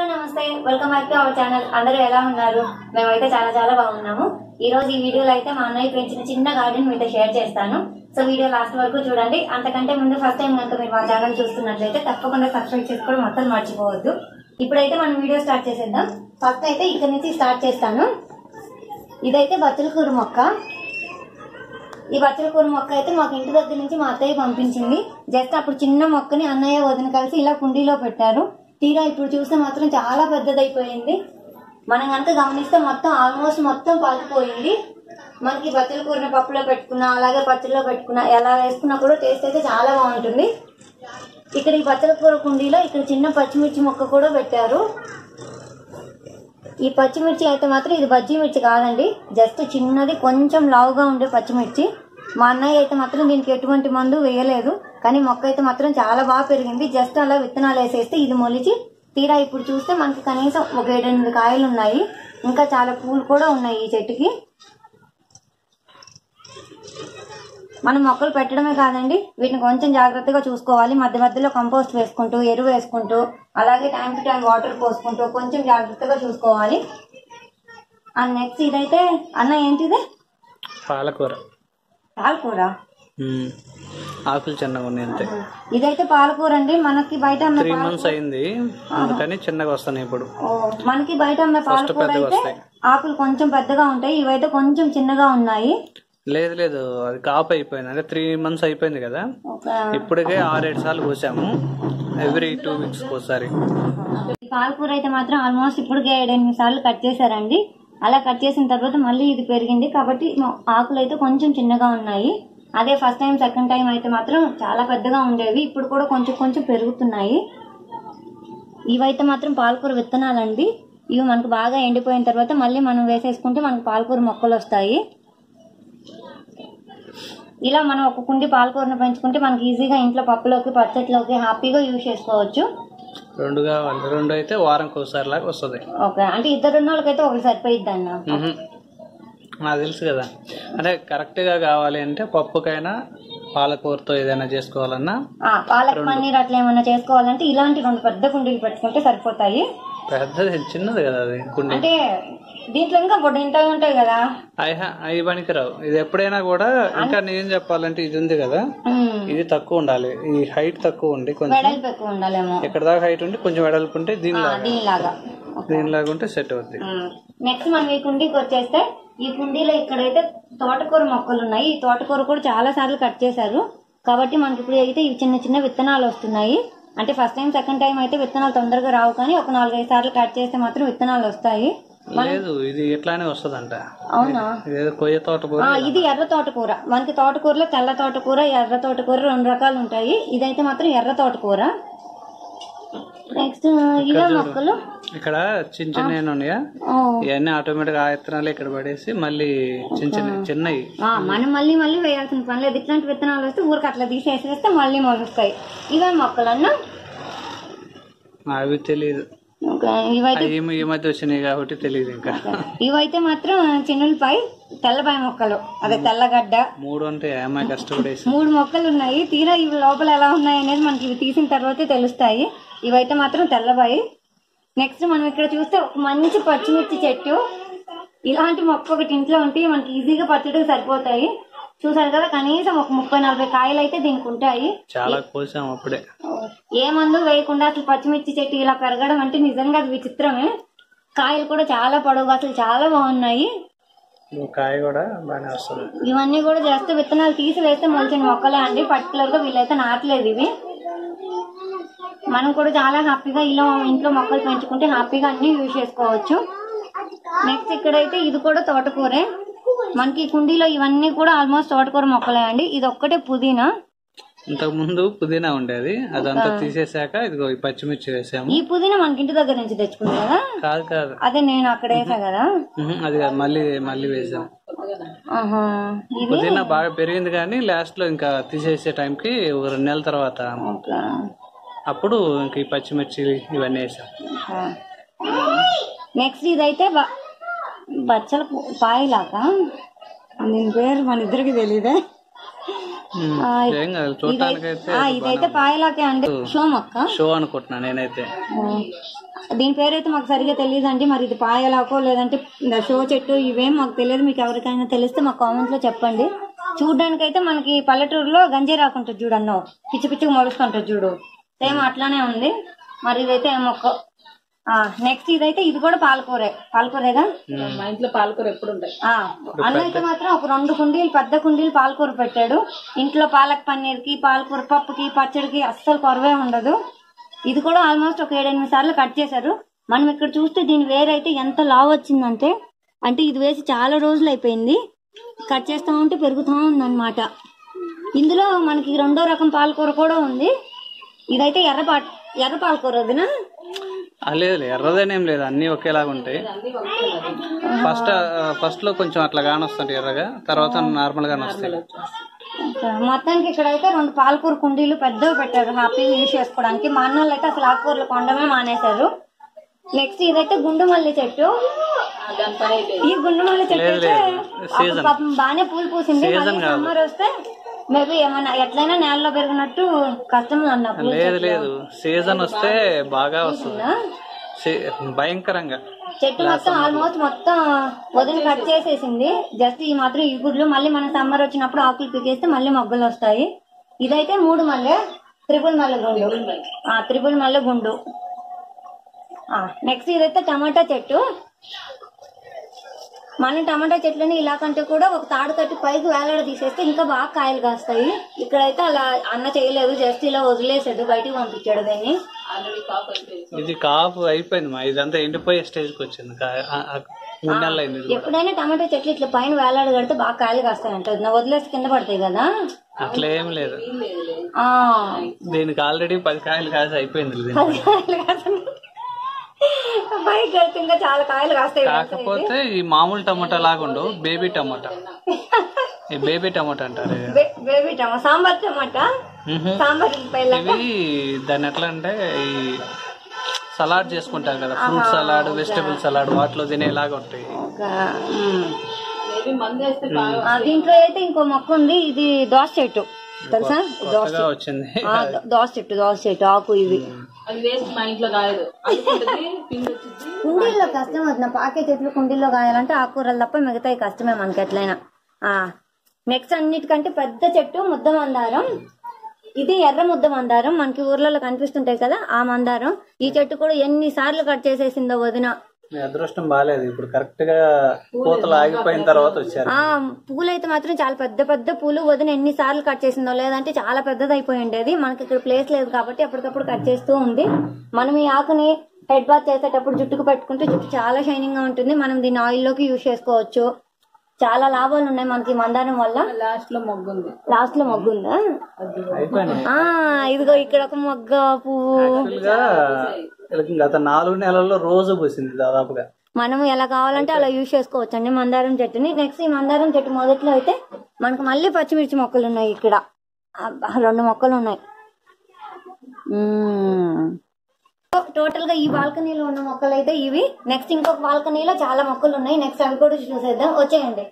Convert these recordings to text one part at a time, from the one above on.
Hello నమస్తే welcome back to our channel అందరూ ఎలా ఉన్నారు మేమైతే చాలా చాలా బాగున్నాము ఈ రోజు ఈ వీడియోలో అయితే మా అన్నయ్య పెంచిన చిన్న గార్డెన్ మీతో షేర్ చేస్తాను సో వీడియో లాస్ట్ వరకు చూడండి అంతకంటే ముందు ఫస్ట్ టైం కనుక మీరు మా ఛానల్ చూస్తున్నట్లయితే తప్పకుండా సబ్స్క్రైబ్ చేసుకోవడం మొత్తం మర్చిపోవద్దు ఇప్పుడైతే మనం వీడియో స్టార్ట్ చేసేద్దాం ఫస్ట్ అయితే ఇక్కడ నుంచి స్టార్ట్ చేస్తాను ఇదైతే బచ్చల కూర మొక్క ఈ బచ్చల కూర మొక్క అయితే మాకు ఇంటి దగ్గర నుంచి మా అత్తయ్య పంపించింది జస్ట్ అప్పుడు చిన్న మొక్కని అన్నయ్య వదిన కలిసి ఇలా కుండీలో పెట్టారు తీరా ఇప్పుడు చూస్తే మాత్రం చాలా పెద్దదైపోయింది మనం కనుక గమనిస్తే మొత్తం ఆల్మోస్ట్ మొత్తం పాకిపోయింది మనకి బచ్చల కూరని పప్పులో పెట్టుకున్నా అలాగే పచ్చడిలో పెట్టుకున్నా ఎలా వేసుకున్నా కూడా టేస్ట్ అయితే చాలా బాగుంటుంది ఇక్కడ ఈ బచ్చల కూర కుండీలో ఇక్కడ చిన్న పచ్చిమిర్చి మొక్క కూడా పెట్టారు ఈ పచ్చిమిర్చి అయితే మాత్రం ఇది బజ్జీ మిర్చి కాదండి జస్ట్ చిన్నది కొంచెం లావుగా ఉండే పచ్చిమిర్చి మా అన్నయ్య అయితే మాత్రం దీనికి ఎటువంటి మందు వేయలేదు కానీ మొక్క అయితే మాత్రం చాలా బాగా పెరిగింది జస్ట్ అలా విత్తనాలు వేసేస్తే ఇది మొలిచి తీరా ఇప్పుడు చూస్తే మనకి కనీసం ఒక ఏడెనిమిది కాయలు ఉన్నాయి ఇంకా చాలా పూలు కూడా ఉన్నాయి ఈ చెట్టుకి మనం మొక్కలు పెట్టడమే కాదండి వీటిని కొంచెం జాగ్రత్తగా చూసుకోవాలి మధ్య మధ్యలో కంపోస్ట్ వేసుకుంటూ ఎరువు వేసుకుంటూ అలాగే టైం టు టైం వాటర్ పోసుకుంటూ కొంచెం జాగ్రత్తగా చూసుకోవాలి అండ్ నెక్స్ట్ ఇదైతే అన్న ఏంటిది పాలకూర పాలకూర మ్మ్. ఆకులు చిన్నగా ఉన్నాయి అంతే ఇదైతే పాలకూర అండి మనకి బయట అమ్మే త్రీ పాల- మంత్స్ అయింది అందుకని చిన్నగా వస్తున్నాయి ఇప్పుడు ఓ, మనకి బయట అమ్మే పాలకూర పెద్దగా అయితే వస్తాయి. ఆకులు కొంచెం పెద్దగా ఉంటాయి ఇవైతే కొంచెం చిన్నగా ఉన్నాయి లేదు లేదు అది కాపు అయిపోయింది అంటే త్రీ మంత్స్ అయిపోయింది కదా ఒక ఇప్పటికే ఆరేడు సార్లు కోసాము ఎవ్రీ టూ వీక్స్ ఒకసారి ఈ పాలకూర అయితే మాత్రం ఆల్మోస్ట్ ఇప్పటికే ఏడెనిమిది సార్లు కట్ చేశారండి అలా కట్ చేసిన తర్వాత మళ్ళీ ఇది పెరిగింది కాబట్టి మా- ఆకులు అయితే కొంచెం చిన్నగా ఉన్నాయి అదే ఫస్ట్ టైం సెకండ్ టైం అయితే మాత్రం చాలా పెద్దగా ఉండేవి ఇప్పుడు కూడా కొంచెం కొంచెం పెరుగుతున్నాయి ఇవైతే మాత్రం పాలకూర విత్తనాలండి ఇవి మనకు బాగా ఎండిపోయిన తర్వాత మళ్ళీ మనం వేసేసుకుంటే మనకు పాలకూర మొక్కలు వస్తాయి ఇలా మనం ఒక కుండి పాలకూరను పెంచుకుంటే మనకి ఈజీగా ఇంట్లో పప్పులోకి పచ్చట్లోకి హ్యాపీగా యూజ్ చేసుకోవచ్చు రెండు కావాలి రెండు అయితే వారంకి ఒకసారి లాగా వస్తుంది ఓకే అంటే ఇద్దరు ఉన్న వాళ్ళకైతే ఒకటి సరిపోయిద్ది అన్న మ్మ్. నాకు తెలుసు కదా అంటే కరెక్ట్ గా కావాలి అంటే పప్పుకైనా పాలకూరతో ఏదైనా చేసుకోవాలన్నా ఆ, పాలక్ పన్నీర్ అట్లా ఏమైనా చేసుకోవాలంటే ఇలాంటి రెండు పెద్ద కుండీలు పెట్టుకుంటే సరిపోతాయి పెద్దది చిన్నది కదా అది కుండి అంటే దీంట్లో ఇంకా బొడ్డు ఇంత ఉంటాయి కదా అయ్యా అవి పనికిరావు ఇది ఎప్పుడైనా కూడా ఇంకా నేను చెప్పాలంటే ఇది ఉంది కదా ఉమ్, ఇది తక్కువ ఉండాలి ఈ హైట్ తక్కువ ఉండి కొంచెం వెడల్పు ఎక్కువ ఉండాలేమో ఎక్కడ దాకా హైట్ ఉండి కొంచెం వెడల్పు ఉంటే ఆ, దీనిలాగా దీనిలాగా దీనిలాగా ఉంటే సెట్ అవుద్ది నెక్స్ట్ మనం ఈ కుండీకి వచ్చేస్తే ఈ కుండీలో ఇక్కడైతే తోటకూర మొక్కలు ఉన్నాయి ఈ తోటకూర కూడా చాలా సార్లు కట్ చేశారు కాబట్టి మనకి ఇప్పుడు అయితే ఇవి చిన్న చిన్న విత్తనాలు వస్తున్నాయి అంటే ఫస్ట్ టైం సెకండ్ టైం అయితే విత్తనాలు తొందరగా రావు కానీ ఒక నాలుగైదు సార్లు కట్ చేస్తే మాత్రం విత్తనాలు వస్తాయి లేదు ఇది ఎట్లానే వస్తదంట అవునా ఇదేదో కొయ్య తోట ఆ, ఇది ఎర్ర తోటకూర మనకి తోటకూరలో తెల్ల తోటకూర ఎర్ర తోటకూర రెండు రకాలు ఉంటాయి ఇదైతే మాత్రం ఎర్ర తోటకూర నెక్స్ట్ ఇలా మొక్కలు ఇక్కడ చిన్న చిన్న ఏమైనా ఉన్నాయా ఓ, ఇవన్నీ ఆటోమేటిక్ ఆ విత్తనాలు ఇక్కడ పడేసి మళ్ళీ చిన్న చిన్న చిన్నవి ఆ, మనం మళ్ళీ మళ్ళీ వేయాల్సిన పని లేదు ఇట్లాంటి విత్తనాలు వస్తే ఊరికి అట్లా తీసేసేస్తే మళ్ళీ మొలుస్తాయి ఇవే మొక్కలు అన్న అవి తెలియదు ఓకే, ఇవైతే అవి ఈ మధ్య వచ్చినాయి కాబట్టి తెలియదు ఇంకా ఇవైతే మాత్రం చిన్నులపై తెల్లపాయ మొక్కలు అదే తెల్లగడ్డ మూడు అంటే ఏమై కష్టపడేసి మూడు మొక్కలు ఉన్నాయి తీరా ఇవి లోపల ఎలా ఉన్నాయి అనేది మనకి ఇవి తీసిన తర్వాతే తెలుస్తాయి ఇవైతే మాత్రం తెల్లబాయి నెక్స్ట్ మనం ఇక్కడ చూస్తే ఒక మంచి పచ్చిమిర్చి చెట్టు ఇలాంటి మొక్క ఒకటి ఇంట్లో ఉంటే మనకి ఈజీగా పచ్చడికి సరిపోతాయి చూసారు కదా కనీసం ఒక ముప్పై నలభై కాయలు అయితే దీనికి ఉంటాయి చాలా కోసాం అప్పుడే ఏ మందు వేయకుండా అసలు పచ్చిమిర్చి చెట్టు ఇలా పెరగడం అంటే నిజంగా అది విచిత్రమే కాయలు కూడా చాలా పొడవుగా అసలు చాలా బాగున్నాయి ఈ కాయ కూడా బాగానే వస్తుంది ఇవన్నీ కూడా జస్ట్ విత్తనాలు తీసి వేస్తే మొలిచిన మొక్కలే అండి పర్టికులర్ గా వీళ్ళైతే నాటలేదు ఇవి మనం కూడా చాలా హ్యాపీగా ఇలా ఇంట్లో మొక్కలు పెంచుకుంటే హ్యాపీగా అన్ని యూజ్ చేసుకోవచ్చు నెక్స్ట్ ఇక్కడైతే ఇది కూడా తోటకూరే మనకి ఈ కుండీలో ఇవన్నీ కూడా ఆల్మోస్ట్ తోటకూర మొక్కలే అండి ఇది ఒక్కటే పుదీనా ఇంతకు ముందు పుదీనా ఉండేది అదంతా తీసేసాక ఇదిగో ఈ పచ్చిమిర్చి వేసాము ఈ పుదీనా మనకి ఇంటి దగ్గర నుంచి తెచ్చుకుంది కదా కాదు కాదు అదే నేను అక్కడ వేసా కదా ఉహు, అది కాదు మళ్ళీ మళ్ళీ వేసాం ఆహా ఇది పుదీనా బాగా పెరిగింది కానీ లాస్ట్ లో ఇంకా తీసేసే టైంకి ఒక రెండు నెలల తర్వాత ఓకే. అప్పుడు ఇంక ఈ పచ్చిమిర్చి ఇవన్నీ వేసాం నెక్స్ట్ ఇదైతే బ- బచ్చల పు- పాయలాగా దీని పేరు మన ఇద్దరికి తెలియదే ఉమ్, ఆ, ఏం కాదు చూడటానికి అయితే ఆ, ఇదైతే పాయలాకే అండి షో మొక్క షో అనుకుంటున్నా నేనైతే దీని పేరైతే మాకు సరిగా తెలియదండి మరి ఇది పాయలాకో లేదంటే షో చెట్టు ఇవేం మాకు తెలియదు మీకు ఎవరికైనా తెలిస్తే మా కామెంట్ లో చెప్పండి చూడడానికి అయితే మనకి పల్లెటూరులో గంజి రాకుంటుంది చూడన్నో పిచ్చి పిచ్చిగా మొలుస్తుంటుంది చూడు సేమ్ అట్లానే ఉంది మరి ఇదైతే ఏ మొక్క నెక్స్ట్ ఇదైతే ఇది కూడా పాలకూరే పాలకూరేగా మా ఇంట్లో పాలకూర ఎప్పుడు ఉంటాయి ఆ, అన్న అయితే మాత్రం ఒక రెండు కుండీలు పెద్ద కుండీలు పాలకూర పెట్టాడు ఇంట్లో పాలక్ పన్నీర్ కి పాలకూర పప్పుకి పచ్చడికి అస్సలు కొరవే ఉండదు ఇది కూడా ఆల్మోస్ట్ ఒక ఏడెనిమిది సార్లు కట్ చేశారు మనం ఇక్కడ చూస్తే దీని వేరైతే ఎంత లావ్ వచ్చిందంటే అంటే ఇది వేసి చాలా రోజులు అయిపోయింది కట్ చేస్తా ఉంటే పెరుగుతూ ఉందన్నమాట ఇందులో మనకి రెండో రకం పాలకూర కూడా ఉంది ఇదైతే ఎర్ర పా ఎర్ర పాలకూర వదినా ఆ, లేదు ఎర్రదేనేం లేదు అన్ని ఒకేలాగా ఉంటాయి ఫస్ట్ ఫస్ట్ లో కొంచెం అట్లా కానొస్తాయి ఎర్రగా తర్వాత నార్మల్ గానే వస్తాయి మొత్తానికి ఇక్కడైతే రెండు పాలకూర కుండీలు పెద్దవి పెట్టారు హ్యాపీగా యూజ్ చేసుకోవడానికి మా అన్నోళ్ళు అయితే అసలు ఆకుకూరలు కొండమే మానేశారు నెక్స్ట్ ఇదైతే గుండు మల్లి చెట్టు దాని పని అయిపోయింది ఈ గుండు మల్లి చెట్టు లేదు, అయితే లేదు. అప్పుడు సీజన్. పాపం బాగానే పూలు పూసింది సీజన్ కాదు. సమ్మర్ వస్తే మేబీ ఏమన్నా ఎట్లయినా నేలలో పెరిగినట్టు కష్టం అన్న పూల లేదు చెట్లు. లేదు సీజన్ వస్తే బాగా వస్తుంది సీ- భయంకరంగా చెట్టు మొత్తం ఆల్మోస్ట్ మొత్తం వదిన కట్ చేసేసింది జస్ట్ ఈ మాత్రం ఈ గుడ్లు మళ్ళీ మన సమ్మర్ వచ్చినప్పుడు ఆకులు పీకేస్తే మళ్ళీ మొగ్గలు వస్తాయి ఇదైతే మూడు మల్లె త్రిపుల్ మల్లె గుండు ఆ త్రిపుల్ మల్లె గుండు నెక్స్ట్ ఇదైతే టమాటా చెట్టు మనం టమాటా చెట్లని ఇలా కంటే కూడా ఒక తాడు కట్టి పైకి వేలాడ తీసేస్తే ఇంకా బాగా కాయలు కాస్తాయి ఇక్కడైతే అలా అన్న చేయలేదు జస్ట్ ఇలా వదిలేసాడు బయటికి పంపించాడు దాన్ని ఆల్రెడీ కాపు అయిపోయింది ఇది కాపు అయిపోయింది మా ఇదంతా ఎండిపోయే స్టేజ్ కి వచ్చింది కా- ఆ- ఆ మూడు నెలలు అయింది ఇది కూడా. ఎప్పుడైనా టమాటో చెట్లు ఇట్లా పైన వేలాడ కడితే బాగా కాయలు కాస్తాయంట నా వదిలేసి కింద పడతాయి కదా అట్లా ఏం లేదు ఆ దీనికి ఆల్రెడీ పది కాయలు కాసి అయిపోయింది ఇది. పది కాయలు కాస్తాయి పైకి కడితే ఇంకా చాలా కాయలు కాస్తాయి కాకపోతే ఈ మామూలు టమాటా లాగా ఉండవు బేబీ టమాటా ఈ బేబీ టమాటా అంటారు ఇది. బే- బేబీ టమా సాంబార్ టమాటా మ్హూ. సాంబార్ పైల ఇవి దాన్ని ఎట్లా అంటే ఈ సలాడ్ చేసుకుంటాం కదా ఫ్రూట్ సలాడ్ వెజిటబుల్ సలాడ్ వాటిలో తినేలాగా ఉంటాయి మేబీ మందు వేస్తే బాగా దీంట్లో అయితే ఇంకో మొక్క ఉంది ఇది దోస చెట్టు తెలుసా దోస కొత్తగా వచ్చింది ఆ, దో- దోస చెట్టు దోస చెట్టు ఆకు ఇది అది వేస్ట్ మా ఇంట్లో కాయదు అనుకుంటుంది పిండి వచ్చింది కుండీల్లో కష్టం వదిన పాకే చెట్లు కుండీల్లో కాయాలంటే ఆకుకూరలు తప్ప మిగతాయి కష్టమే మనకి ఎట్లయినా నెక్స్ట్ అన్నిటికంటే పెద్ద చెట్టు ముద్ద మందారం ఇది ఎర్ర ముద్ద మందారం మనకి ఊర్లలో కనిపిస్తుంటాయి కదా ఆ మందారం ఈ చెట్టు కూడా ఎన్ని సార్లు కట్ చేసేసిందో వదిన మీ అదృష్టం బాగాలేదు ఇప్పుడు కరెక్ట్ గా పూతలు ఆగిపోయిన తర్వాత వచ్చారు ఆ పూలు అయితే మాత్రం చాలా పెద్ద పెద్ద పూలు వదిన ఎన్ని సార్లు కట్ చేసిందో లేదంటే చాలా పెద్దది అయిపోయి ఉండేది మనకి ఇక్కడ ప్లేస్ లేదు కాబట్టి అప్పటికప్పుడు కట్ చేస్తూ ఉంది మనం ఈ ఆకుని హెడ్ బాత్ చేసేటప్పుడు జుట్టుకు పెట్టుకుంటే జుట్టు చాలా షైనింగ్ గా ఉంటుంది మనం దీన్ని ఆయిల్ లోకి యూజ్ చేసుకోవచ్చు చాలా లాభాలు ఉన్నాయి మనకి ఈ మందారం వల్ల లాస్ట్ లో మొగ్గుంది లాస్ట్ లో మొగ్గు ఉందా అయిపోయినాయి ఆ ఇదిగో ఇక్కడ ఒక మొగ్గ పువ్వు యాక్చువల్ గా వీళ్ళకి గత నాలుగు నెలల్లో రోజు పూసింది దాదాపుగా మనం ఎలా కావాలంటే అలా యూజ్ చేసుకోవచ్చు అండి మందారం చెట్టుని నెక్స్ట్ ఈ మందారం చెట్టు మొదట్లో అయితే మనకు మళ్ళీ పచ్చిమిర్చి మొక్కలు ఉన్నాయి ఇక్కడ అబ్బా, రెండు మొక్కలు ఉన్నాయి మ్మ్. టోటల్ గా ఈ బాల్కనీలో ఉన్న మొక్కలు అయితే ఇవి నెక్స్ట్ ఇంకొక బాల్కనీలో చాలా మొక్కలు ఉన్నాయి నెక్స్ట్ అవి కూడా చూసేద్దాం వచ్చేయండి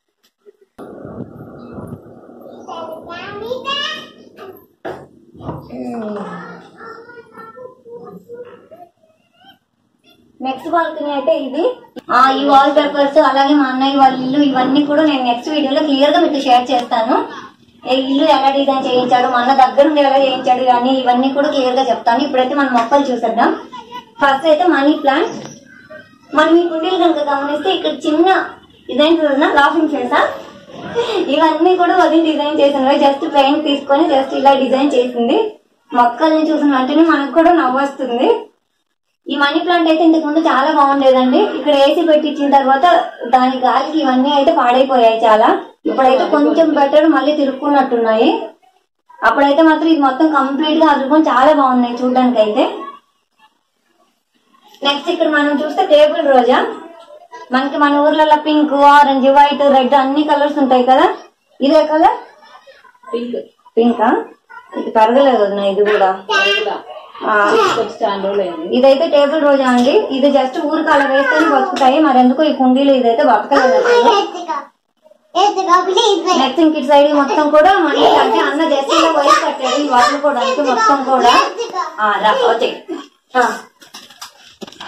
నెక్స్ట్ బాల్కనీ అయితే ఇది ఆ ఈ వాల్ పేపర్స్ అలాగే మా అన్నయ్య వాళ్ళ ఇల్లు ఇవన్నీ కూడా నేను నెక్స్ట్ వీడియోలో క్లియర్ గా మీకు షేర్ చేస్తాను ఏ ఇల్లు ఎలా డిజైన్ చేయించాడు మా అన్న దగ్గర నుండి ఎలా చేయించాడు కానీ ఇవన్నీ కూడా క్లియర్ గా చెప్తాను ఇప్పుడైతే మనం మొక్కలు చూసేద్దాం ఫస్ట్ అయితే మనీ ప్లాంట్ మనం ఈ కుండీలు కనుక గమనిస్తే ఇక్కడ చిన్న డిజైన్ చూడన్నా లాఫింగ్ చేసా ఇవన్నీ కూడా వదిలి డిజైన్ చేసినవి జస్ట్ పెయింట్ తీసుకొని జస్ట్ ఇలా డిజైన్ చేసింది మొక్కల్ని చూసిన వెంటనే మనకు కూడా నవ్వొస్తుంది ఈ మనీ ప్లాంట్ అయితే ఇంతకు ముందు చాలా బాగుండేదండి ఇక్కడ ఏసీ పెట్టించిన తర్వాత దాని గాలికి ఇవన్నీ అయితే పాడైపోయాయి చాలా ఇప్పుడైతే కొంచెం బెటర్ మళ్ళీ తిరుక్కున్నట్టున్నాయి అప్పుడైతే మాత్రం ఇది మొత్తం కంప్లీట్ గా అదుపుకొని చాలా బాగున్నాయి చూడడానికి అయితే నెక్స్ట్ ఇక్కడ మనం చూస్తే టేబుల్ రోజా మనకి మన ఊర్లలో పింక్ ఆరెంజ్ వైట్ రెడ్ అన్ని కలర్స్ ఉంటాయి కదా ఇదే కలర్ పింక్ పింకా ఇది పెరగలేదు వదినా ఇది కూడా ఆ, కొంచెం స్టాండ్ అయింది ఇదైతే టేబుల్ రోజా అండి ఇది జస్ట్ ఊరికి అలా వేస్తేనే బతుకుతాయి మరి ఎందుకో ఈ కుండీలు ఇదైతే బతకలేదు అసలు. నెక్స్ట్ ఇంక ఇటు సైడ్ మొత్తం కూడా మనీ అంటే అన్న జస్ట్ ఇలా వైర్ కట్టాడు ఈ వాటర్ కూడా అంటే మొత్తం కూడా ఆ, రా, వచ్చేయ్. ఆ.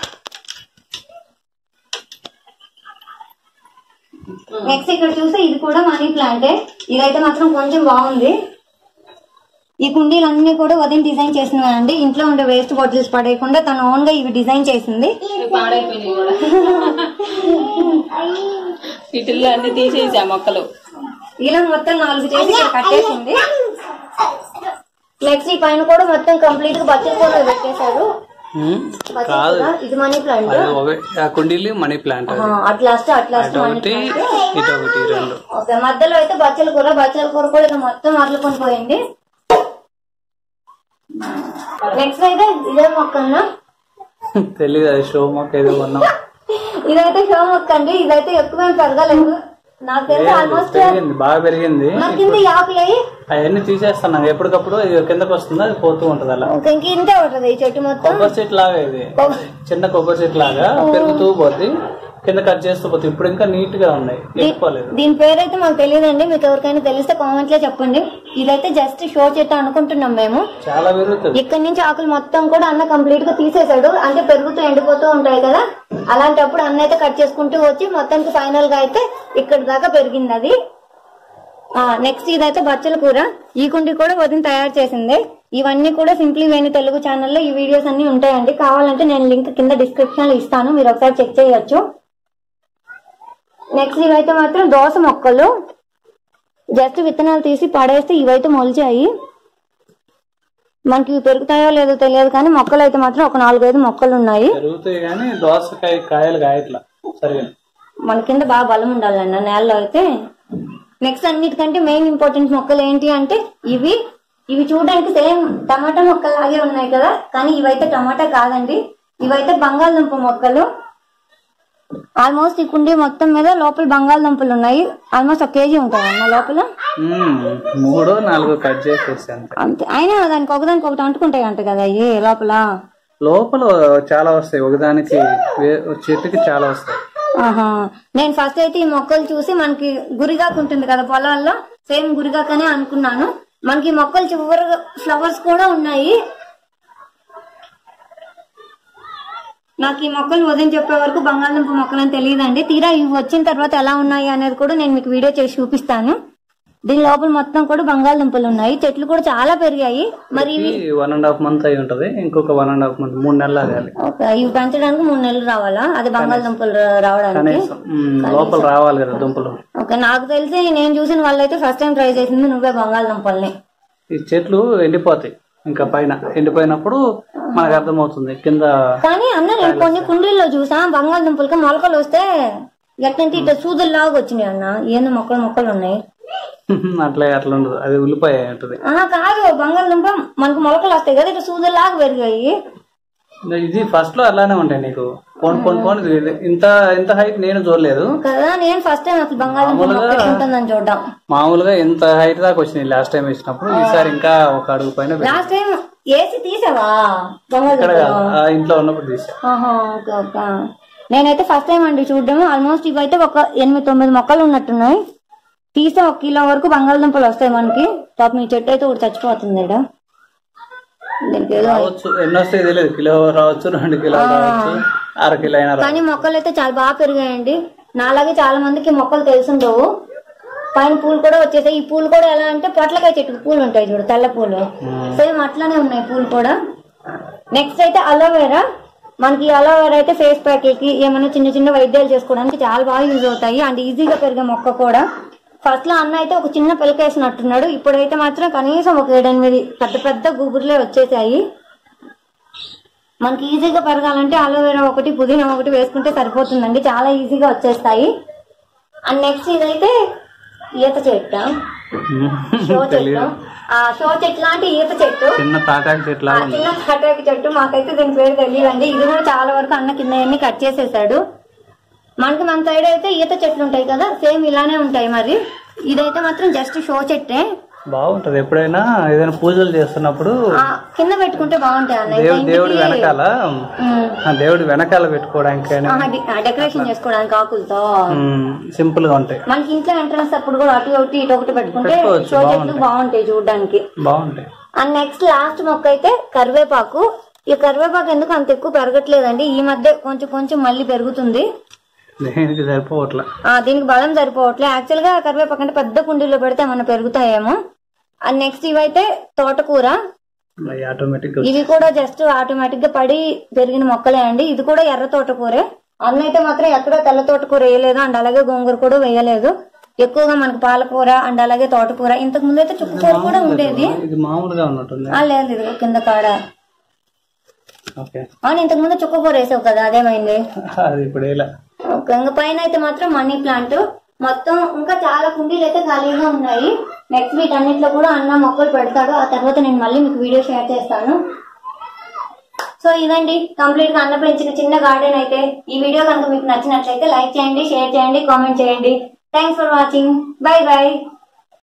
నెక్స్ట్ ఇక్కడ చూస్తే ఇది కూడా మనీ ప్లాంటే ఇదైతే మాత్రం కొంచెం బాగుంది ఈ కుండీలన్నీ కూడా ఉదయం డిజైన్ చేసినవండి ఇంట్లో ఉండే వేస్ట్ బాటిల్స్ పడేయకుండా తను ఓన్ గా ఇవి డిజైన్ చేసింది ఇవి పాడైపోయినాయి కూడా వీటిల్లో అన్ని తీసేసి ఆ మొక్కలు ఇలా మొత్తం నాలుగు చేసి ఇక్కడ కట్టేసింది నెక్స్ట్ ఈ పైన కూడా మొత్తం కంప్లీట్ గా బచ్చల కూర పెట్టేశారు ఉమ్, బచ్చల కాదు కూర ఇది మనీ ప్లాంట్ అది ఒక- ఆ కుండీలు మనీ ప్లాంట్ అది అట్లాస్ట్ అట్లాస్ట్ మనీ ఒకటి ప్లాంట్ ఇటు ఒకటి ఈ రెండు ఓకే మధ్యలో అయితే బచ్చల కూర బచ్చల కూర కూడా ఇక మొత్తం అర్లుకొని పోయింది నెక్స్ట్ అయితే ఇదే మొక్క అన్న తెలియదు అది షో మొక్క ఏదో కొన్నాం ఇదైతే షో మొక్క అండి ఇదైతే ఎక్కువ ఏం పెరగలేదు నాకు తెలిసి ఆల్మోస్ట్ పెరిగింది బాగా పెరిగింది మన కింద ఈ ఆకులు అయ్యి అవన్నీ తీసేస్తున్నాం ఎప్పటికప్పుడు ఇది కిందకు వస్తుంది అది పోతూ ఉంటది అలా ఇంకా ఇంక ఇంతే ఉంటది ఈ చెట్టు మొత్తం కొబ్బరి చెట్టు లాగా ఇది చిన్న కొబ్బరి చెట్టు లాగా పెరుగుతూ పోద్ది కింద కట్ చేస్తూ పోతుంది ఇప్పుడు ఇంకా నీట్ గా ఉన్నాయి ఎక్కువలేదు దీని పేరైతే మాకు తెలియదండి మీకు ఎవరికైనా తెలిస్తే కామెంట్ లో చెప్పండి ఇదైతే జస్ట్ షో చెట్టు అనుకుంటున్నాం మేము చాలా పెరుగుతుంది ఇక్కడ నుంచి ఆకులు మొత్తం కూడా అన్న కంప్లీట్ గా తీసేశాడు అంటే పెరుగుతూ ఎండిపోతూ ఉంటాయి కదా అలాంటప్పుడు అన్న అయితే కట్ చేసుకుంటూ వచ్చి మొత్తానికి ఫైనల్ గా అయితే ఇక్కడ దాకా పెరిగింది అది నెక్స్ట్ ఇదైతే బచ్చల కూర ఈ కుండి కూడా వదిన తయారు చేసింది ఇవన్నీ కూడా సింప్లీ వేణి తెలుగు ఛానల్లో ఈ వీడియోస్ అన్ని ఉంటాయండి కావాలంటే నేను లింక్ కింద డిస్క్రిప్షన్ లో ఇస్తాను మీరు ఒకసారి చెక్ చేయొచ్చు నెక్స్ట్ ఇవైతే మాత్రం దోస మొక్కలు జస్ట్ విత్తనాలు తీసి పడేస్తే ఇవైతే మొలిచాయి మనకి ఇవి పెరుగుతాయో లేదో తెలియదు కానీ మొక్కలు అయితే మాత్రం ఒక నాలుగైదు మొక్కలు ఉన్నాయి పెరుగుతాయి కానీ దోసకాయ కాయలు కాయట్లా సరిగా మన కింద బాగా బలం ఉండాలన్న నేలలో అయితే నెక్స్ట్ అన్నిటికంటే మెయిన్ ఇంపార్టెంట్ మొక్కలు ఏంటి అంటే ఇవి ఇవి చూడడానికి సేమ్ టమాటా మొక్కలాగే ఉన్నాయి కదా కానీ ఇవైతే టమాటా కాదండి ఇవైతే బంగాళదుంప మొక్కలు ఆల్మోస్ట్ ఈ కుండీ మొత్తం మీద లోపల బంగాళదుంపలు ఉన్నాయి ఆల్మోస్ట్ ఒక కేజీ ఉంటాయి అన్న లోపల మ్మ్. మూడో నాలుగో కట్ చేసేసి అంతే అంతే అయినా దానికి ఒకదానికి ఒకటి అంటుకుంటాయి అంట కదా అయ్యి లోపల లోపల చాలా వస్తాయి ఒకదానికి వే- చెట్టుకి చాలా వస్తాయి ఆహా నేను ఫస్ట్ అయితే ఈ మొక్కలు చూసి మనకి గురిగాకు ఉంటుంది కదా పొలాల్లో సేమ్ గురిగాకనే అనుకున్నాను మనకి ఈ మొక్కలు చివరి ఫ్లవర్స్ కూడా ఉన్నాయి నాకు ఈ మొక్కలు ఉదయం చెప్పే వరకు బంగాళదుంప మొక్కలు అని తెలియదండి తీరా ఇవి వచ్చిన తర్వాత ఎలా ఉన్నాయి అనేది కూడా నేను మీకు వీడియో చేసి చూపిస్తాను దీని లోపల మొత్తం కూడా బంగాళదుంపలు ఉన్నాయి చెట్లు కూడా చాలా పెరిగాయి మరి ఇవి వన్ అండ్ హాఫ్ మంత్ అయి ఉంటది ఇంకొక వన్ అండ్ హాఫ్ మంత్ మూడు నెలలు ఆగాలి ఓకే ఇవి పెంచడానికి మూడు నెలలు రావాలా అది బంగాళదుంపలు రావడానికి కనీసం మ్మ్. లోపల రావాలి కదా దుంపలు ఓకే నాకు తెలిసి నేను చూసిన వాళ్ళైతే ఫస్ట్ టైం ట్రై చేసింది నువ్వే బంగాళదుంపల్ని ఈ చెట్లు ఎండిపోతాయి ఇంకా పైన ఎండిపోయినప్పుడు మనకు అర్థమవుతుంది కింద కానీ అన్న నేను కొన్ని కుండీల్లో చూసా బంగాళదుంపలకి మొలకలు వస్తే ఎట్టంటే ఇట్లా సూదుల్లాగా వచ్చినాయి అన్న ఏందో మొక్కలు మొక్కలు ఉన్నాయి అట్లా అట్లా ఉండదు అది ఉల్లిపాయ ఉంటుంది ఆ కాదు బంగాళదుంప మనకు మొలకలు వస్తాయి కదా ఇట్లా సూదుల్లాగా పెరిగాయి ఇది ఫస్ట్ లో అలానే ఉంటాయి నీకు పోన్ పోన్ పోన్ ఇది ఇంత ఇంత హైట్ నేను చూడలేదు కదా నేను ఫస్ట్ టైం అసలు బంగాళదుంప మొక్క ఎట్లుంటుందని చూడడం మామూలుగా ఇంత హైట్ దాకా వచ్చినాయి లాస్ట్ టైం వేసినప్పుడు ఈసారి ఇంకా ఒక అడుగు పైన పెట్టాను. లాస్ట్ టైం ఏసి తీసావా ఇక్కడ బంగాళదుంప కాదు, ఆ ఇంట్లో ఉన్నప్పుడు తీసా ఆహా, ఓకే ఓకే నేనైతే ఫస్ట్ టైం అండి చూడడము ఆల్మోస్ట్ ఇవైతే ఒక ఎనిమిది తొమ్మిది మొక్కలు ఉన్నట్టున్నాయి తీస్తే ఒక కిలో వరకు బంగాళదుంపలు వస్తాయి మనకి పాపం ఈ చెట్టు అయితే ఒకటి చచ్చిపోతుంది ఈడ. దీనికి ఏదో రావచ్చు ఎన్ని వస్తాయి తెలియదు కిలో రావచ్చు రెండు కిలోలు రావచ్చు అర కిలో అయినా రావచ్చు కానీ మొక్కలు అయితే చాలా బాగా పెరిగాయండి నాలాగే చాలా మందికి మొక్కలు తెలుసుండవు పైన పూలు కూడా వచ్చేసాయి ఈ పూలు కూడా ఎలా అంటే పొట్లకాయ చెట్టుకు పూలు ఉంటాయి చూడు తెల్ల పూలు సేమ్ అట్లానే ఉన్నాయి పూలు కూడా నెక్స్ట్ అయితే అలోవెరా మనకి అలోవెరా అయితే ఫేస్ ప్యాక్లకి ఏమైనా చిన్న చిన్న వైద్యాలు చేసుకోవడానికి చాలా బాగా యూజ్ అవుతాయి అండ్ ఈజీగా పెరిగే మొక్క కూడా ఫస్ట్ లో అన్న అయితే ఒక చిన్న పిలకేసినట్టున్నాడు ఇప్పుడైతే మాత్రం కనీసం ఒక ఏడెనిమిది పెద్ద పెద్ద గుబుర్లే వచ్చేసాయి మనకి ఈజీగా పెరగాలంటే అలోవెరా ఒకటి పుదీనా ఒకటి వేసుకుంటే సరిపోతుందండి చాలా ఈజీగా వచ్చేస్తాయి అండ్ నెక్స్ట్ ఇదైతే ఈత చెట్టు షో చెట్టు ఆ షో చెట్టు లాంటి ఈత చెట్టు చిన్న తాటాకు చెట్ల ఆ చిన్న తాటాకు చెట్టు మాకైతే దీని పేరు తెలియదండి ఇది కూడా చాలా వరకు అన్న కింద అన్ని కట్ చేసేసాడు మనకి మన సైడ్ అయితే ఈత చెట్లు ఉంటాయి కదా సేమ్ ఇలానే ఉంటాయి మరి ఇదైతే మాత్రం జస్ట్ షో చెట్టే బాగుంటది ఎప్పుడైనా ఏదైనా పూజలు చేస్తున్నప్పుడు ఆ, కింద పెట్టుకుంటే బాగుంటాయి అన్న ఇంకా దేవుడు దేవుడి ఇంటికి, వెనకాల ఉమ్, ఆ దేవుడి వెనకాల పెట్టుకోవడానికి కానీ ఆహా, డి- ఆ, డెకరేషన్ చేసుకోవడానికి ఆకులతో సింపుల్ గా ఉంటాయి మనకి ఇంట్లో ఎంట్రన్స్ అప్పుడు కూడా అటు ఒకటి ఇటు ఒకటి పెట్టుకుంటే పెట్టుకోవచ్చు, షో చెట్లు బాగుంటాయి చూడడానికి బాగుంటాయి అండ్ నెక్స్ట్ లాస్ట్ మొక్క అయితే కరివేపాకు ఈ కరివేపాకు ఎందుకు అంత ఎక్కువ పెరగట్లేదండి ఈ మధ్య కొంచెం కొంచెం మళ్ళీ పెరుగుతుంది దేనికి సరిపోవట్లా ఆ, దీనికి బలం సరిపోవట్లే యాక్చువల్ గా కరివేపాకు అంటే పెద్ద కుండీలో పెడితే ఏమన్నా పెరుగుతాయేమో నెక్స్ట్ ఇవైతే తోటకూర అవి ఆటోమేటిక్ ఇవి కూడా జస్ట్ ఆటోమేటిక్ గా పడి పెరిగిన మొక్కలే అండి ఇది కూడా ఎర్ర తోటకూరే అన్న అయితే మాత్రం ఎక్కడ తెల్ల తోటకూర వేయలేదు అండ్ అలాగే గోంగూర కూడా వేయలేదు ఎక్కువగా మనకు పాలకూర అండ్ అలాగే తోటకూర ఇంతకు ముందు అయితే చుక్కకూర కూడా ఉండేది ఇది మామూలుగా ఉన్నట్టుంది ఆ లేదు ఇది కింద కాడ ఓకే అవును ఇంతకు ముందు చుక్కకూర వేసావు కదా అదేమైంది అది ఇప్పుడు ఇలా ఓకే ఇంకా పైన అయితే మాత్రం మనీ ప్లాంట్ మొత్తం ఇంకా చాలా కుండీలు అయితే ఖాళీగా ఉన్నాయి నెక్స్ట్ వీక్ అన్నిట్లో కూడా అన్న మొక్కలు పెడతాడు ఆ తర్వాత నేను మళ్ళీ మీకు వీడియో షేర్ చేస్తాను సో ఇదండి కంప్లీట్ గా అన్న పెంచిన చిన్న గార్డెన్ అయితే ఈ వీడియో కనుక మీకు నచ్చినట్లయితే లైక్ చేయండి షేర్ చేయండి కామెంట్ చేయండి thanks for watching bye by